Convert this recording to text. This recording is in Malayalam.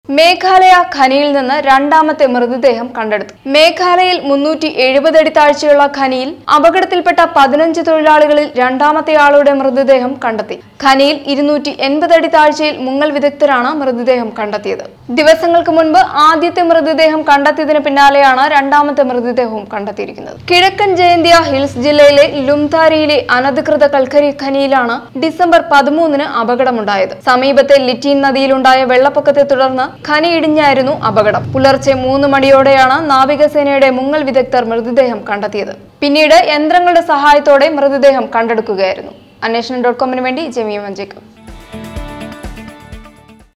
മേഘാലയ ഖനിയിൽ നിന്ന് രണ്ടാമത്തെ മൃതദേഹം കണ്ടെടുത്തു മേഘാലയയിൽ മുന്നൂറ്റി എഴുപത് അടി താഴ്ചയുള്ള ഖനിയിൽ അപകടത്തിൽപ്പെട്ട പതിനഞ്ച് തൊഴിലാളികളിൽ രണ്ടാമത്തെ ആളുടെ മൃതദേഹം കണ്ടെത്തി ഖനിയിൽ ഇരുന്നൂറ്റി എൺപത് അടി താഴ്ചയിൽ മുങ്ങൽ വിദഗ്ധരാണ് മൃതദേഹം കണ്ടെത്തിയത് ദിവസങ്ങൾക്ക് മുൻപ് ആദ്യത്തെ മൃതദേഹം കണ്ടെത്തിയതിന് പിന്നാലെയാണ് രണ്ടാമത്തെ മൃതദേഹവും കണ്ടെത്തിയിരിക്കുന്നത് കിഴക്കൻ ജയന്തിയ ഹിൽസ് ജില്ലയിലെ ലുംതാരിയിലെ അനധികൃത കൽക്കരി ഖനിയിലാണ് ഡിസംബർ പതിമൂന്നിന് അപകടമുണ്ടായത് സമീപത്തെ ലിറ്റീൻ നദിയിലുണ്ടായ വെള്ളപ്പൊക്കത്തെ തുടർന്ന് ഖനി ഇടിഞ്ഞായിരുന്നു അപകടം പുലർച്ചെ മൂന്ന് മണിയോടെയാണ് നാവികസേനയുടെ മുങ്ങൽ വിദഗ്ധർ മൃതദേഹം കണ്ടെത്തിയത് പിന്നീട് യന്ത്രങ്ങളുടെ സഹായത്തോടെ മൃതദേഹം കണ്ടെടുക്കുകയായിരുന്നു അന്വേഷണം ഡോട്ട് കോമിന് വേണ്ടി ജമീയ മഞ്ചേക്കം